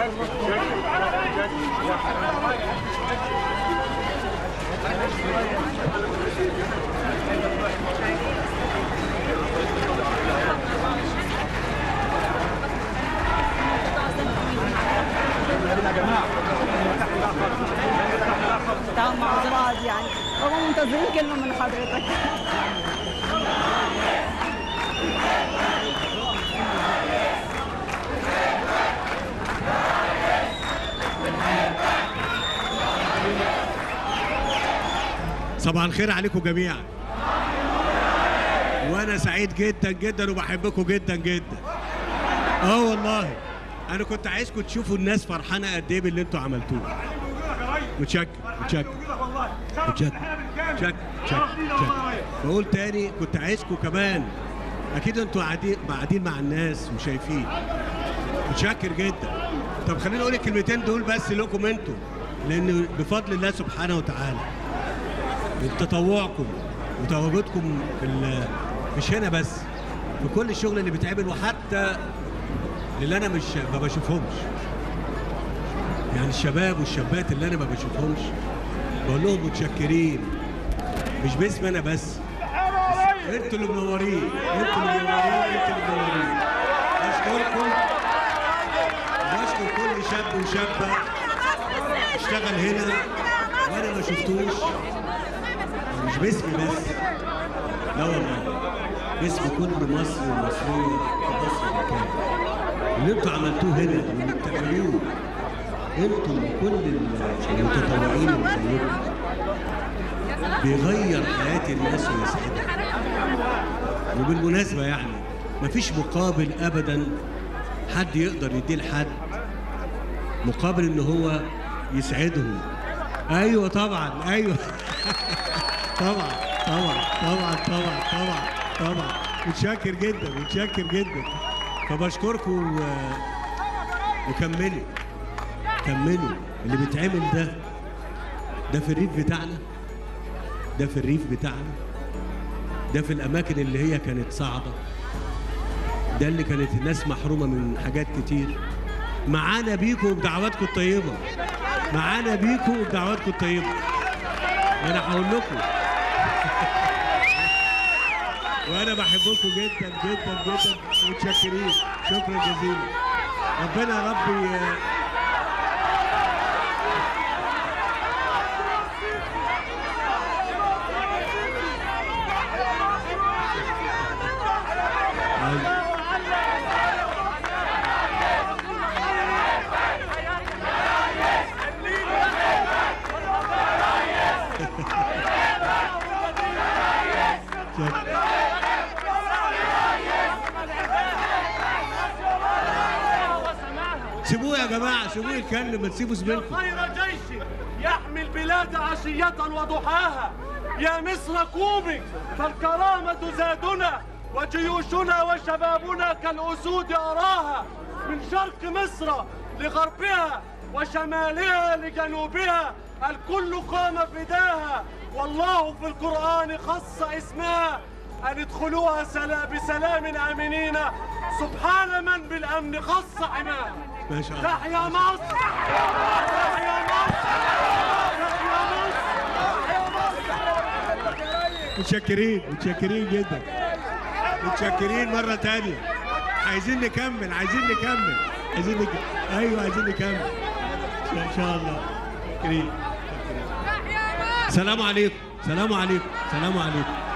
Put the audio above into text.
تعاون معذرات يعني هم منتظرين كلمة من حضرتك صباح الخير عليكم جميعا وانا سعيد جدا جدا وبحبكم جدا جدا اه والله انا كنت عايزكم تشوفوا الناس فرحانه قد ايه باللي انتوا عملتوه متشكر متشكر متشكر متشكر متشكر متشكر بقول تاني كنت عايزكم كمان اكيد انتوا قاعدين قاعدين مع الناس وشايفين متشكر جدا طب خليني اقول الكلمتين دول بس لكم انتوا لان بفضل الله سبحانه وتعالى بتطوعكم وتواجدكم في ال- مش هنا بس في كل الشغل اللي بيتعمل وحتى اللي انا مش ما بشوفهمش يعني الشباب والشابات اللي انا ما بشوفهمش بقول لهم متشكرين مش باسمي انا بس انتوا اللي منورين انتوا اللي منورين انتوا اللي منورين بشكركم بشكر كل شاب وشابه اشتغل هنا وانا ما شفتوش مش باسمي بس لا والله باسم كل مصري ومصريه في مصر مكان اللي انتوا عملتوه هنا واللي بتعملوه انتوا كل المتطوعين اللي زيكم بيغير حياه الناس ويسعدها وبالمناسبه يعني مفيش مقابل ابدا حد يقدر يديه لحد مقابل ان هو يسعدهم ايوه طبعا ايوه طبعا طبعا طبعا طبعا طبعا طبعا متشكر جدا متشكر جدا فبشكركم و... وكملوا كملوا اللي بيتعمل ده ده في الريف بتاعنا ده في الريف بتاعنا ده في الاماكن اللي هي كانت صعبه ده اللي كانت الناس محرومه من حاجات كتير معانا بيكم وبدعواتكم الطيبه معانا بيكم وبدعواتكم الطيبه وانا هقول لكم وانا بحبكم جدا جدا جدا ومتشكرين شكرا جزيلا ربنا يا رب ي- أيوة. شكرا. سيبوه يا جماعه سيبوه يتكلم ما تسيبوا زميلكم خير جيش يحمي البلاد عشية وضحاها يا مصر قومي فالكرامة زادنا وجيوشنا وشبابنا كالأسود أراها من شرق مصر لغربها وشمالها لجنوبها الكل قام فداها والله في القرآن خص اسمها أن ادخلوها سلا بسلام آمنين سبحان من بالأمن خص حماها ما شاء الله تحيا مصر تحيا مصر تحيا مصر متشكرين متشكرين جدا متشكرين مرة تانية عايزين نكمل عايزين نكمل عايزين نكمل ايوه عايزين نكمل ان شاء الله متشكرين سلام عليكم سلام عليكم سلام عليكم